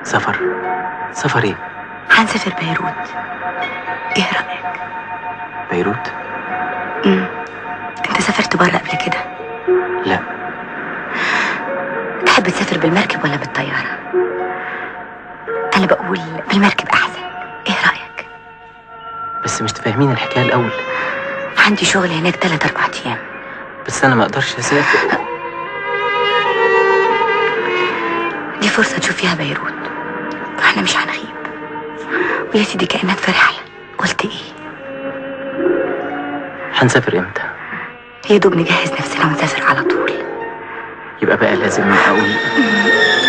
سفر سفر ايه هنسافر بيروت ايه رأيك؟ بيروت امم انت سافرت بره قبل كده لا تحب تسافر بالمركب ولا بالطيارة؟ أنا بقول بالمركب أحسن إيه رأيك؟ بس مش تفهمين الحكايه الاول عندي شغل هناك تلات أربع أيام بس انا ما اقدرش اسافر دي فرصة تشوف فيها بيروت واحنا مش هنغيب ويا سيدي كأنك في رحلة قلت إيه؟ هنسافر امتى يا دوب نجهز نفسنا ونسافر على طول يبقى بقى لازم اقول